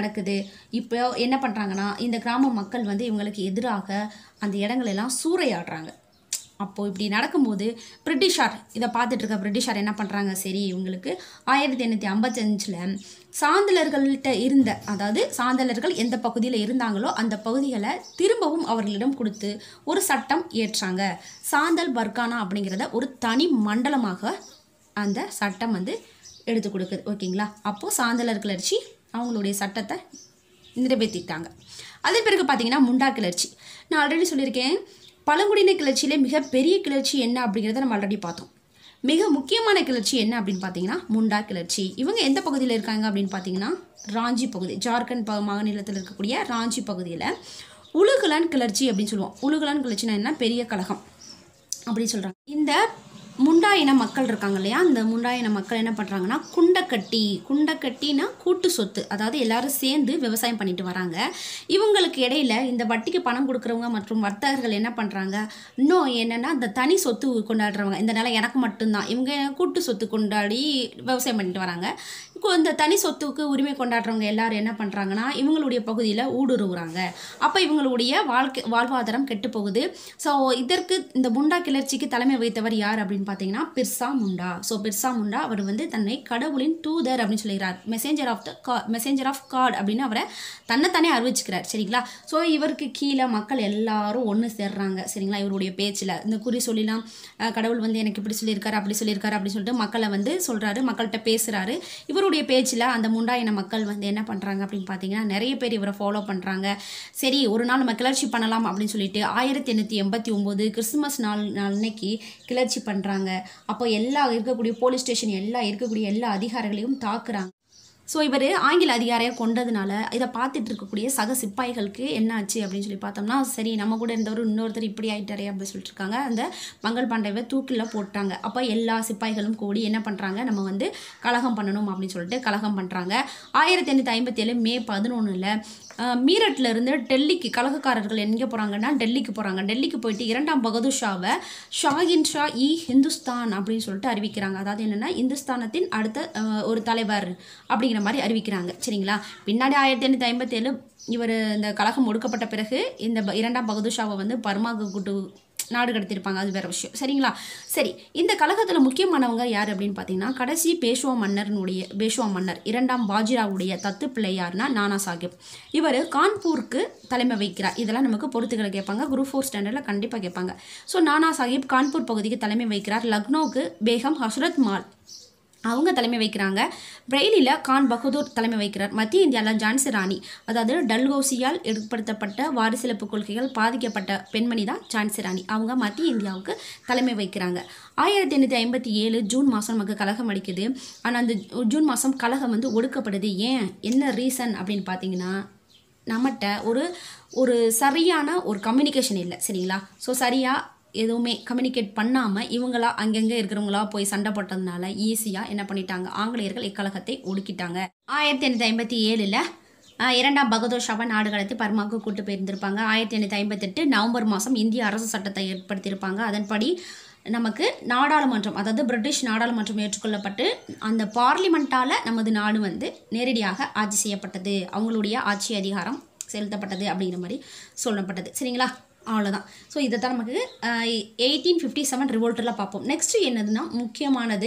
இப்போ என்ன பண்ணுறாங்கன்னா இந்த கிராம மக்கள் வந்து இவங்களுக்கு எதிராக அந்த இடங்களெல்லாம் சூறையாடுறாங்க அப்போது இப்படி நடக்கும்போது பிரிட்டிஷார் இதை பார்த்துட்டு இருக்க பிரிட்டிஷார் என்ன பண்ணுறாங்க சரி இவங்களுக்கு ஆயிரத்தி எண்ணூற்றி ஐம்பத்தஞ்சில் சாந்தலர்கள்ட்ட இருந்த அதாவது சாந்தலர்கள் எந்த பகுதியில் இருந்தாங்களோ அந்த பகுதிகளை திரும்பவும் அவர்களிடம் கொடுத்து ஒரு சட்டம் ஏற்றாங்க சாந்தல் பர்கானா அப்படிங்கிறத ஒரு தனி மண்டலமாக அந்த சட்டம் வந்து எடுத்து கொடுக்குது ஓகேங்களா அப்போது சாந்தலர் கிளர்ச்சி அவங்களுடைய சட்டத்தை நிறைவேற்றிட்டாங்க அதன் பிறகு பார்த்தீங்கன்னா முண்டா கிளர்ச்சி நான் ஆல்ரெடி சொல்லியிருக்கேன் பழங்குடியின கிளர்ச்சியிலே மிகப்பெரிய கிளர்ச்சி என்ன அப்படிங்கிறத நம்ம ஆல்ரெடி பார்த்தோம் மிக முக்கியமான கிளர்ச்சி என்ன அப்படின்னு பார்த்தீங்கன்னா முண்டா கிளர்ச்சி இவங்க எந்த பகுதியில் இருக்காங்க அப்படின்னு பார்த்தீங்கன்னா ராஞ்சி பகுதி ஜார்க்கண்ட் ப மாநிலத்தில் இருக்கக்கூடிய ராஞ்சி பகுதியில் உலுகுலான் கிளர்ச்சி அப்படின்னு சொல்லுவோம் உலுகுலான் கிளர்ச்சினா என்ன பெரிய கழகம் அப்படி சொல்கிறாங்க இந்த முண்டா இன மக்கள் இருக்காங்க இல்லையா அந்த முண்டா இன மக்கள் என்ன பண்ணுறாங்கன்னா குண்டக்கட்டி குண்டக்கட்டினா கூட்டு சொத்து அதாவது எல்லாரும் சேர்ந்து விவசாயம் பண்ணிட்டு வராங்க இவங்களுக்கு இடையில இந்த வட்டிக்கு பணம் கொடுக்குறவங்க மற்றும் வர்த்தகர்கள் என்ன பண்ணுறாங்க இன்னும் என்னென்னா இந்த தனி சொத்து கொண்டாடுறவங்க இந்த நிலம் எனக்கு மட்டும்தான் இவங்க கூட்டு சொத்து கொண்டாடி விவசாயம் பண்ணிட்டு வராங்க இப்போ இந்த தனி சொத்துக்கு உரிமை கொண்டாடுறவங்க எல்லாரும் என்ன பண்ணுறாங்கன்னா இவங்களுடைய பகுதியில் ஊடுருவுறாங்க அப்போ இவங்களுடைய வாழ்க்கை வாழ்வாதாரம் கெட்டு போகுது ஸோ இதற்கு இந்த முண்டா கிளர்ச்சிக்கு தலைமை வைத்தவர் யார் அப்படின்னு பார்த்தீங்கன்னா பிர்சா முண்டா ஸோ பிர்சா முண்டா அவர் வந்து தன்னை கடவுளின் தூதர் அப்படின்னு சொல்லுகிறார் மெசேஞ்சர் ஆஃப் த கா மெசேஞ்சர் ஆஃப் காட் அப்படின்னு அவரை தன்னைத்தானே அறிவிச்சுக்கிறார் சரிங்களா ஸோ இவருக்கு கீழே மக்கள் எல்லாரும் ஒன்று சேர்றாங்க சரிங்களா இவருடைய பேச்சில் இந்த குறி சொல்லிலாம் அஹ், கடவுள் வந்து எனக்கு இப்படி சொல்லியிருக்காரு அப்படி சொல்லியிருக்காரு அப்படின்னு சொல்லிட்டு மக்களை வந்து சொல்கிறாரு மக்கள்கிட்ட பேசுகிறாரு இவருடைய பேச்சில் அந்த முண்டா இன மக்கள் வந்து என்ன பண்ணுறாங்க அப்படின்னு பார்த்தீங்கன்னா நிறைய பேர் இவரை ஃபாலோ பண்ணுறாங்க சரி ஒரு நாள் நம்ம கிளர்ச்சி பண்ணலாம் அப்படின்னு சொல்லிட்டு ஆயிரத்தி எண்ணூற்றி எண்பத்தி ஒம்பது கிறிஸ்துமஸ் நாள் நாள் அன்னைக்கு கிளர்ச்சி பண்ணுறாங்க அப்போ எல்லா இருக்கக்கூடிய போலீஸ் ஸ்டேஷன் எல்லா இருக்கக்கூடிய எல்லா அதிகாரிகளையும் தாக்குறாங்க ஸோ இவர் ஆங்கில அதிகாரியாக கொண்டதுனால இதை பார்த்துட்டு இருக்கக்கூடிய சக சிப்பாய்களுக்கு என்ன ஆச்சு அப்படின்னு சொல்லி பார்த்தோம்னா சரி நம்ம கூட இருந்தவர் இன்னொருத்தர் இப்படி ஆயிட்டாரே அப்படின்னு சொல்லிட்டு இருக்காங்க அந்த மங்கள் பாண்டவை தூக்கில் போட்டாங்க அப்போ எல்லா சிப்பாய்களும் கூடி என்ன பண்ணுறாங்க நம்ம வந்து கலகம் பண்ணணும் அப்படின்னு சொல்லிட்டு கலகம் பண்ணுறாங்க ஆயிரத்தி எண்ணூற்றி ஐம்பத்தி ஏழு மே பதினொன்றில் மீரட்ல இருந்து டெல்லிக்கு கலகக்காரர்கள் எங்கே போகிறாங்கன்னா டெல்லிக்கு போகிறாங்க டெல்லிக்கு போயிட்டு இரண்டாம் பகதூர் ஷாவை ஷாகின் ஷா இ ஹிந்துஸ்தான் அப்படின்னு சொல்லிட்டு அறிவிக்கிறாங்க அதாவது என்னென்னா இந்துஸ்தானத்தின் அடுத்த அஹ், ஒரு தலைவர் அப்படிங்கிற மாதிரி அறிவிக்கிறாங்க சரிங்களா பின்னாடி ஆயிரத்தி எண்ணூற்றி ஐம்பத்தேழு இவர் இந்த கழகம் ஒடுக்கப்பட்ட பிறகு இந்த ப- இரண்டாம் பகதூர் ஷாவை வந்து பர்மாக்கு கூட்டு நாடு கடத்தியிருப்பாங்க அது வேற விஷயம் சரிங்களா சரி இந்த கழகத்தில் முக்கியமானவங்க யார் அப்படின்னு பார்த்தீங்கன்னா கடைசி பேஷ்வா மன்னர்னுடைய பேஷ்வா மன்னர் இரண்டாம் பாஜிராவுடைய தத்து பிள்ளையார்னா நானா சாஹிப் இவர் கான்பூருக்கு தலைமை வைக்கிறார் இதெல்லாம் நமக்கு பொறுத்துக்களை கேட்பாங்க குரூப் ஃபோர் ஸ்டாண்டர்டில் கண்டிப்பாக கேட்பாங்க ஸோ நானா சாஹிப் கான்பூர் பகுதிக்கு தலைமை வைக்கிறார் லக்னோவுக்கு பேகம் ஹஸ்ரத் மால் அவங்க தலைமை வைக்கிறாங்க பிரெய்லியில் கான் பகதூர் தலைமை வைக்கிறார் மத்திய இந்தியாவில் ஜான்சி ராணி அதாவது டல்கௌசியால் ஏற்படுத்தப்பட்ட வாரிசிலப்பு கொள்கைகள் பாதிக்கப்பட்ட பெண்மணி தான் ஜான்சி ராணி அவங்க மத்திய இந்தியாவுக்கு தலைமை வைக்கிறாங்க ஆயிரத்தி எண்ணூற்றி ஐம்பத்தி ஏழு ஜூன் மாதம் நமக்கு கலகம் அடிக்குது ஆனால் அந்த ஜூன் மாதம் கலகம் வந்து ஒடுக்கப்படுது ஏன் என்ன ரீசன் அப்படின்னு பார்த்தீங்கன்னா நம்மகிட்ட ஒரு ஒரு சரியான ஒரு கம்யூனிகேஷன் இல்லை சரிங்களா ஸோ சரியாக எதுவுமே கம்யூனிகேட் பண்ணாமல் இவங்களா அங்கங்கே இருக்கிறவங்களா போய் சண்டை போட்டதுனால ஈஸியாக என்ன பண்ணிட்டாங்க ஆங்கிலேயர்கள் இக்கழகத்தை ஒடுக்கிட்டாங்க ஆயிரத்தி எண்ணூற்றி ஐம்பத்தி ஏழில் இரண்டாம் பகதூர் ஷாவை நாடு கடத்தி பர்மாவுக்கு கூட்டு போயிருந்திருப்பாங்க ஆயிரத்தி எண்ணூற்றி ஐம்பத்தெட்டு நவம்பர் மாதம் இந்திய அரசு சட்டத்தை ஏற்படுத்தியிருப்பாங்க அதன்படி நமக்கு நாடாளுமன்றம் அதாவது பிரிட்டிஷ் நாடாளுமன்றம் ஏற்றுக்கொள்ளப்பட்டு அந்த பார்லிமெண்ட்டால் நமது நாடு வந்து நேரடியாக ஆட்சி செய்யப்பட்டது அவங்களுடைய ஆட்சி அதிகாரம் செலுத்தப்பட்டது அப்படிங்கிற மாதிரி சொல்லப்பட்டது சரிங்களா அவ்வளோதான் ஸோ இதை தான் நமக்கு எயிட்டீன் ஃபிஃப்டி செவன் ரிவோல்ட்டில் பார்ப்போம் நெக்ஸ்ட் என்னதுன்னா முக்கியமானது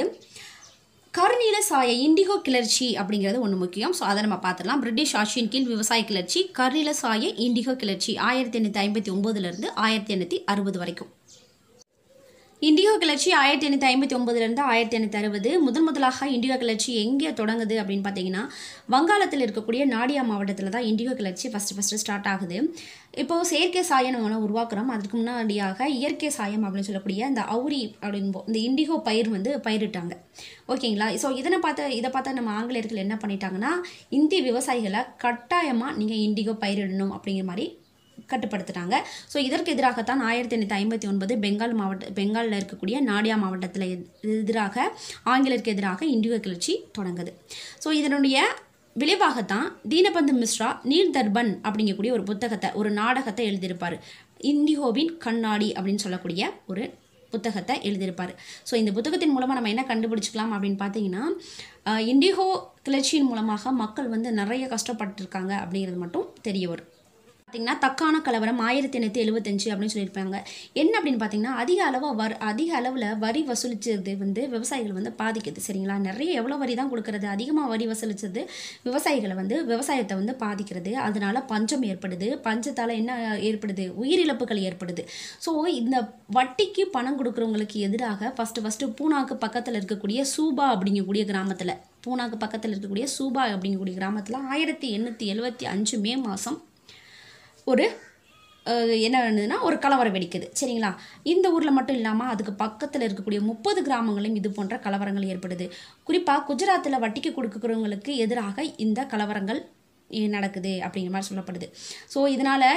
கருநீல சாய இண்டிகோ கிளர்ச்சி அப்படிங்கிறது ஒன்று முக்கியம் ஸோ அதை நம்ம பார்த்துடலாம் பிரிட்டிஷ் ஆட்சியின் கீழ் விவசாய கிளர்ச்சி கருநீல சாய இண்டிகோ கிளர்ச்சி ஆயிரத்தி எண்ணூற்றி ஐம்பத்தி ஒம்போதுலேருந்து ஆயிரத்தி எண்ணூற்றி அறுபது வரைக்கும் இண்டிகோ கிளர்ச்சி ஆயிரத்தி எண்ணூற்றி ஐம்பத்தி ஒம்பதுலேருந்து ஆயிரத்தி எண்ணூற்றி அறுபது முதன் முதலாக இண்டிகோ கிளர்ச்சி எங்கே தொடங்குது அப்படின்னு பார்த்தீங்கன்னா வங்காளத்தில் இருக்கக்கூடிய நாடியா மாவட்டத்தில் தான் இண்டிகோ கிளர்ச்சி ஃபஸ்ட்டு ஃபஸ்ட்டு ஸ்டார்ட் ஆகுது இப்போது செயற்கை சாயம் நம்ம உருவாக்குறோம் அதுக்கு முன்னாடியாக இயற்கை சாயம் அப்படின்னு சொல்லக்கூடிய அந்த அவுரி அப்படின்போ இந்த இண்டிகோ பயிர் வந்து பயிரிட்டாங்க ஓகேங்களா ஸோ இதனை பார்த்து இதை பார்த்தா நம்ம ஆங்கிலேயர்கள் என்ன பண்ணிட்டாங்கன்னா இந்திய விவசாயிகளை கட்டாயமாக நீங்கள் இண்டிகோ பயிரிடணும் அப்படிங்கிற மாதிரி கட்டுப்படுத்துகிறாங்க ஸோ இதற்கு எதிராகத்தான் ஆயிரத்தி எண்ணூற்றி ஐம்பத்தி ஒன்பது பெங்கால் மாவட்ட பெங்காலில் இருக்கக்கூடிய நாடியா மாவட்டத்தில் எதிராக ஆங்கிலருக்கு எதிராக இண்டிகோ கிளர்ச்சி தொடங்குது ஸோ இதனுடைய விளைவாகத்தான் தீனபந்து மிஸ்ரா நீல் தர்பன் அப்படிங்கக்கூடிய ஒரு புத்தகத்தை ஒரு நாடகத்தை எழுதியிருப்பார் இண்டிகோவின் கண்ணாடி அப்படின்னு சொல்லக்கூடிய ஒரு புத்தகத்தை எழுதியிருப்பார் ஸோ இந்த புத்தகத்தின் மூலமாக நம்ம என்ன கண்டுபிடிச்சிக்கலாம் அப்படின்னு பார்த்தீங்கன்னா ஆஹ், இண்டிகோ கிளர்ச்சியின் மூலமாக மக்கள் வந்து நிறைய கஷ்டப்பட்டிருக்காங்க அப்படிங்கிறது மட்டும் தெரிய வரும் பார்த்தீங்கன்னா தக்கான கலவரம் ஆயிரத்தி எண்ணூற்றி எழுபத்தஞ்சு அப்படின்னு சொல்லியிருப்பாங்க என்ன அப்படின்னு பார்த்தீங்கன்னா அதிக அளவாக வர் அதிக அளவில் வரி வசூலிச்சது வந்து விவசாயிகள் வந்து பாதிக்குது சரிங்களா நிறைய எவ்வளோ வரி தான் கொடுக்கறது அதிகமாக வரி வசூலிச்சது விவசாயிகளை வந்து விவசாயத்தை வந்து பாதிக்கிறது அதனால பஞ்சம் ஏற்படுது பஞ்சத்தால் என்ன ஏற்படுது உயிரிழப்புகள் ஏற்படுது ஸோ இந்த வட்டிக்கு பணம் கொடுக்குறவங்களுக்கு எதிராக ஃபஸ்ட்டு ஃபஸ்ட்டு பூனாக்கு பக்கத்தில் இருக்கக்கூடிய சூபா அப்படிங்கக்கூடிய கிராமத்தில் பூனாக்கு பக்கத்தில் இருக்கக்கூடிய சூபா அப்படிங்கக்கூடிய கிராமத்தில் ஆயிரத்தி எண்ணூற்றி எழுபத்தி அஞ்சு மே மாதம் ஒரு அஹ், என்ன நடந்ததுன்னா ஒரு கலவரம் வெடிக்குது சரிங்களா இந்த ஊரில் மட்டும் இல்லாமல் அதுக்கு பக்கத்தில் இருக்கக்கூடிய முப்பது கிராமங்களையும் இது போன்ற கலவரங்கள் ஏற்படுது குறிப்பாக குஜராத்தில் வட்டிக்கு கொடுக்குறவங்களுக்கு எதிராக இந்த கலவரங்கள் இ- நடக்குது அப்படிங்கிற மாதிரி சொல்லப்படுது ஸோ இதனால்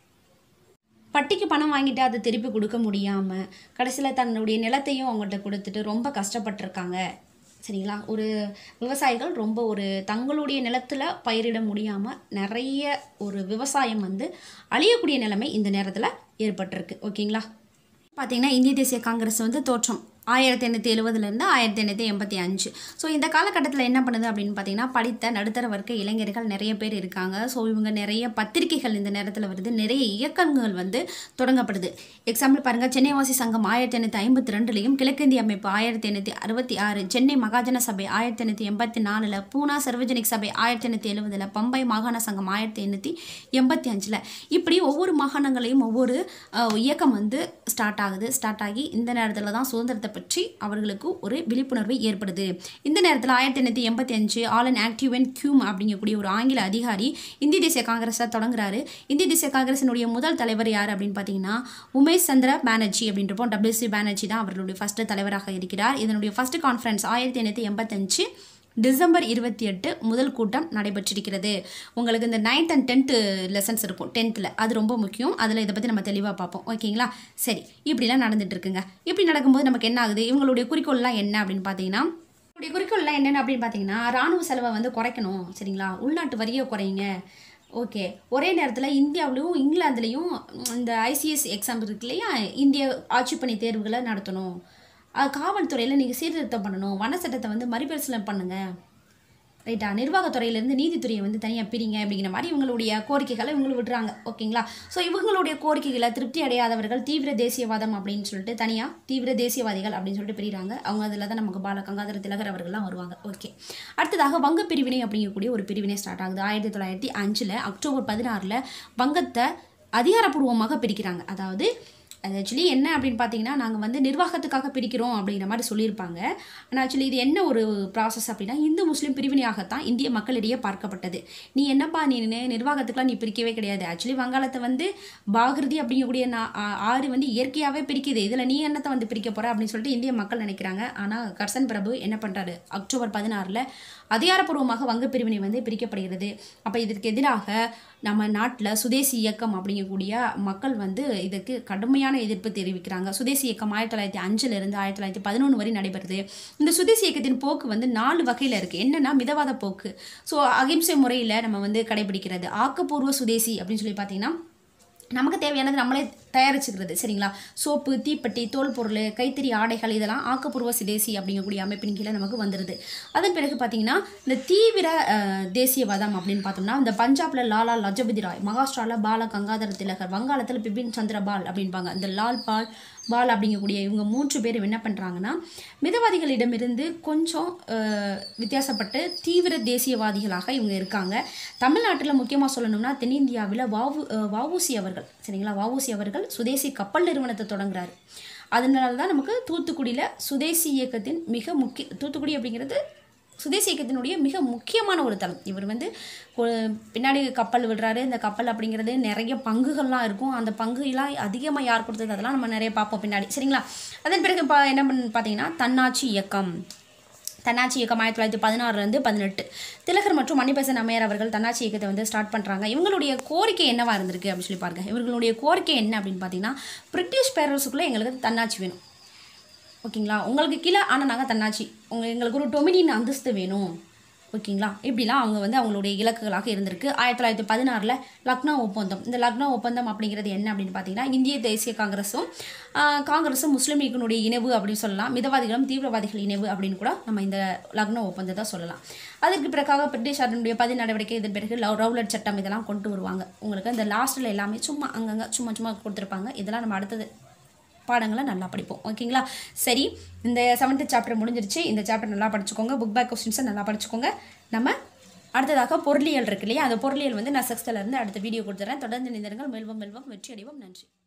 பட்டிக்கு பணம் வாங்கிட்டு அதை திருப்பி கொடுக்க முடியாமல் கடைசியில் தன்னுடைய நிலத்தையும் அவங்கள்ட்ட கொடுத்துட்டு ரொம்ப கஷ்டப்பட்டிருக்காங்க சரிங்களா ஒரு விவசாயிகள் ரொம்ப ஒரு தங்களுடைய நிலத்தில் பயிரிட முடியாமல் நிறைய ஒரு விவசாயம் வந்து அழியக்கூடிய நிலைமை இந்த நேரத்தில் ஏற்பட்டிருக்கு ஓகேங்களா பார்த்தீங்கன்னா இந்திய தேசிய காங்கிரஸ் வந்து தோற்றம் ஆயிரத்தி எண்ணூற்றி எழுபதுலேருந்து ஆயிரத்தி எண்ணூற்றி எண்பத்தி அஞ்சு ஸோ இந்த காலகட்டத்தில் என்ன பண்ணுது அப்படின்னு பார்த்தீங்கன்னா படித்த நடுத்தர வர்க்க இளைஞர்கள் நிறைய பேர் இருக்காங்க ஸோ இவங்க நிறைய பத்திரிகைகள் இந்த நேரத்தில் வருது நிறைய இயக்கங்கள் வந்து தொடங்கப்படுது எக்ஸாம்பிள் பாருங்கள் சென்னைவாசி சங்கம் ஆயிரத்தி எண்ணூற்றி ஐம்பத்தி ரெண்டுலேயும் கிழக்கிந்திய அமைப்பு ஆயிரத்தி எண்ணூற்றி அறுபத்தி ஆறு சென்னை மகாஜன சபை ஆயிரத்தி எண்ணூற்றி எண்பத்தி நாலில் பூனா சர்வஜனிக் சபை ஆயிரத்தி எண்ணூற்றி எழுபதில் பம்பை மாகாண சங்கம் ஆயிரத்தி எண்ணூற்றி எண்பத்தி அஞ்சில் இப்படி ஒவ்வொரு மாகாணங்களையும் ஒவ்வொரு அஹ், இயக்கம் வந்து ஸ்டார்ட் ஆகுது ஸ்டார்ட் ஆகி இந்த நேரத்தில் தான் சுதந்திரத்தை பற்றி அவர்களுக்கு ஒரு விழிப்புணர்வு ஏற்படுது இந்த நேரத்தில் ஆயிரத்தி எண்ணூற்றி எண்பத்தி அஞ்சு ஆல் அண்ட் ஆக்டிவ் அண்ட் கியூம் அப்படிங்கக்கூடிய ஒரு ஆங்கில அதிகாரி இந்திய தேசிய காங்கிரஸை தொடங்குறாரு இந்திய தேசிய காங்கிரசினுடைய முதல் தலைவர் யார் அப்படின்னு பார்த்தீங்கன்னா உமேஷ் சந்திர பானர்ஜி அப்படின்றப்போ டபிள்யூசி பானர்ஜி தான் அவர்களுடைய ஃபர்ஸ்ட் தலைவராக இருக்கிறார் இதனுடைய ஃபர்ஸ்ட் கான்ஃபரன்ஸ் ஆயிரத்தி எண்ணூற்றி எண்பத்தஞ்சு டிசம்பர் இருபத்தி எட்டு முதல் கூட்டம் நடைபெற்றிருக்கிறது உங்களுக்கு இந்த நைன்த் அண்ட் டென்த்து லெசன்ஸ் இருக்கும் டென்த்தில் அது ரொம்ப முக்கியம் அதில் இதை பற்றி நம்ம தெளிவாக பார்ப்போம் ஓகேங்களா சரி இப்படிலாம் நடந்துட்டு இருக்குங்க இப்படி நடக்கும்போது நமக்கு என்ன ஆகுது இவங்களுடைய குறிக்கோள்லாம் என்ன அப்படின்னு பார்த்தீங்கன்னா இவங்களுடைய குறிக்கோள்லாம் என்னென்ன அப்படின்னு பார்த்தீங்கன்னா ராணுவ செலவை வந்து குறைக்கணும் சரிங்களா உள்நாட்டு வரியை குறையுங்க ஓகே ஒரே நேரத்தில் இந்தியாவிலையும் இங்கிலாந்துலேயும் இந்த ஐசிஎஸ் எக்ஸாம் இருக்கு இல்லையா இந்திய ஆட்சிப்பணி தேர்வுகளை நடத்தணும் அது காவல்துறையில் நீங்கள் சீர்திருத்தம் பண்ணணும் வன சட்டத்தை வந்து மறுபரிசீலனை பண்ணுங்கள் ரைட்டா நிர்வாகத்துறையிலேருந்து நீதித்துறையை வந்து தனியாக பிரிங்க அப்படிங்கிற மாதிரி இவங்களுடைய கோரிக்கைகளை இவங்க விடுறாங்க ஓகேங்களா ஸோ இவங்களுடைய கோரிக்கைகளை திருப்தி அடையாதவர்கள் தீவிர தேசியவாதம் அப்படின்னு சொல்லிட்டு தனியாக தீவிர தேசியவாதிகள் அப்படின்னு சொல்லிட்டு பிரிகிறாங்க அவங்க அதில் தான் நமக்கு பால கங்காதர திலகர் அவர்கள்லாம் வருவாங்க ஓகே அடுத்ததாக வங்க பிரிவினை அப்படிங்கக்கூடிய ஒரு பிரிவினை ஸ்டார்ட் ஆகுது ஆயிரத்தி தொள்ளாயிரத்தி அஞ்சில் அக்டோபர் பதினாறில் வங்கத்தை அதிகாரப்பூர்வமாக பிரிக்கிறாங்க அதாவது அது ஆக்சுவலி என்ன அப்படின்னு பார்த்தீங்கன்னா நாங்கள் வந்து நிர்வாகத்துக்காக பிரிக்கிறோம் அப்படிங்கிற மாதிரி சொல்லியிருப்பாங்க ஆனால் ஆக்சுவலி இது என்ன ஒரு ப்ராசஸ் அப்படின்னா இந்து முஸ்லீம் பிரிவினையாகத்தான் இந்திய மக்களிடையே பார்க்கப்பட்டது நீ என்னப்பா நீ நி- நிர்வாகத்துக்குலாம் நீ பிரிக்கவே கிடையாது ஆக்சுவலி வங்காளத்தை வந்து பாகிருதி அப்படிங்கக்கூடிய நா- ஆ- ஆறு வந்து இயற்கையாகவே பிரிக்குது இதில் நீ என்னத்தை வந்து பிரிக்க போகிற அப்படின்னு சொல்லிட்டு இந்திய மக்கள் நினைக்கிறாங்க ஆனால் கர்சன் பிரபு என்ன பண்ணுறாரு அக்டோபர் பதினாறில் அதிகாரப்பூர்வமாக வங்க பிரிவினை வந்து பிரிக்கப்படுகிறது அப்போ இதற்கு எதிராக நம்ம நாட்டில் சுதேசி இயக்கம் அப்படிங்கக்கூடிய மக்கள் வந்து இதுக்கு கடுமையான எதிர்ப்பு தெரிவிக்கிறாங்க சுதேசி இயக்கம் ஆயிரத்தி தொள்ளாயிரத்தி அஞ்சுலேருந்து ஆயிரத்தி தொள்ளாயிரத்தி பதினொன்று வரை நடைபெறுது இந்த சுதேசி இயக்கத்தின் போக்கு வந்து நாலு வகையில் இருக்குது என்னென்னா மிதவாத போக்கு ஸோ அகிம்சை முறையில் நம்ம வந்து கடைபிடிக்கிறது ஆக்கப்பூர்வ சுதேசி அப்படின்னு சொல்லி பார்த்தீங்கன்னா நமக்கு தேவையானது நம்மளே தயாரிச்சுக்கிறது சரிங்களா சோப்பு தீப்பெட்டி தோல் பொருள் கைத்தறி ஆடைகள் இதெல்லாம் ஆக்கப்பூர்வ சிதேசி அப்படிங்கக்கூடிய அமைப்பின் கீழே நமக்கு வந்துடுது அதன் பிறகு பார்த்தீங்கன்னா இந்த தீவிர அஹ், தேசியவாதம் அப்படின்னு பார்த்தோம்னா இந்த பஞ்சாப்ல லாலா லஜபதி ராய் மகாராஷ்டிராவில் பால கங்காதர திலகர் வங்காளத்தில் பிபின் சந்திர பால் அப்படின்பாங்க இந்த லால் பால் பால் அப்படிங்கக்கூடிய இவங்க மூன்று பேரும் என்ன பண்ணுறாங்கன்னா மிதவாதிகளிடமிருந்து கொஞ்சம் அஹ், வித்தியாசப்பட்டு தீவிர தேசியவாதிகளாக இவங்க இருக்காங்க தமிழ்நாட்டில் முக்கியமாக சொல்லணும்னா தென்னிந்தியாவில் வாவு அஹ், வஉசி அவர்கள் சரிங்களா வஉசி அவர்கள் சுதேசி கப்பல் நிறுவனத்தை தொடங்குறாரு அதனால தான் நமக்கு தூத்துக்குடியில் சுதேசி இயக்கத்தின் மிக முக்கிய தூத்துக்குடி அப்படிங்கிறது சுதேசி இயக்கத்தினுடைய மிக முக்கியமான ஒரு தளம் இவர் வந்து கொ- பின்னாடி கப்பல் விடுறாரு இந்த கப்பல் அப்படிங்கிறது நிறைய பங்குகள்லாம் இருக்கும் அந்த பங்குலாம் அதிகமாக யார் கொடுத்தது அதெல்லாம் நம்ம நிறைய பார்ப்போம் பின்னாடி சரிங்களா அதன் பிறகு பா என்ன பண்ணு பார்த்தீங்கன்னா தன்னாட்சி இயக்கம் தன்னாட்சி இயக்கம் ஆயிரத்தி தொள்ளாயிரத்தி பதினாறுலேருந்து பதினெட்டு திலகர் மற்றும் மணிபசன் அம்மையார் அவர்கள் தன்னாட்சி இயக்கத்தை வந்து ஸ்டார்ட் பண்ணுறாங்க இவங்களுடைய கோரிக்கை என்னவா இருந்திருக்கு அப்படின்னு சொல்லி பாருங்க இவங்களுடைய கோரிக்கை என்ன அப்படின்னு பார்த்தீங்கன்னா பிரிட்டிஷ் பேரரசுக்குள்ளே எங்களுக்கு தன்னாட்சி வேணும் ஓகேங்களா உங்களுக்கு கீழே ஆனால் நாங்கள் தன்னாட்சி உங்கள் எங்களுக்கு ஒரு டொமினியன் அந்தஸ்து வேணும் ஓகேங்களா இப்படிலாம் அவங்க வந்து அவங்களுடைய இலக்குகளாக இருந்திருக்கு ஆயிரத்தி தொள்ளாயிரத்தி பதினாறில் லக்னோ ஒப்பந்தம் இந்த லக்னோ ஒப்பந்தம் அப்படிங்கிறது என்ன அப்படின்னு பார்த்தீங்கன்னா இந்திய தேசிய காங்கிரஸும் ஆஹ், காங்கிரஸும் முஸ்லீம் லீக்கினுடைய இணைவு அப்படின்னு சொல்லலாம் மிதவாதிகளும் தீவிரவாதிகள் இணைவு அப்படின்னு கூட நம்ம இந்த லக்னோ ஒப்பந்தத்தை சொல்லலாம் அதற்கு பிறகாக பிரிட்டிஷ் அதனுடைய பதி நடவடிக்கை இதன் பிறகு லவ் ரவுலட் சட்டம் இதெல்லாம் கொண்டு வருவாங்க உங்களுக்கு இந்த லாஸ்ட்டில் எல்லாமே சும்மா அங்கங்கே சும்மா சும்மா கொடுத்துருப்பாங்க இதெல்லாம் நம்ம அடுத்தது பாடங்களை நல்லா படிப்போம் ஓகேங்களா சரி இந்த செவன்த்து சாப்டர் முடிஞ்சிருச்சு இந்த சாப்டர் நல்லா படிச்சுக்கோங்க புக் பேக் கொஸ்டின்ஸை நல்லா படிச்சுக்கோங்க நம்ம அடுத்ததாக பொருளியல் இருக்கு இல்லையா அந்த பொருளியல் வந்து நான் சிக்ஸ்த்தில் இருந்து அடுத்த வீடியோ கொடுத்துறேன் தொடர்ந்து நினைந்திருங்கள் மெல்வம் மெல்வம் வெற்றி அடைவோம் நன்றி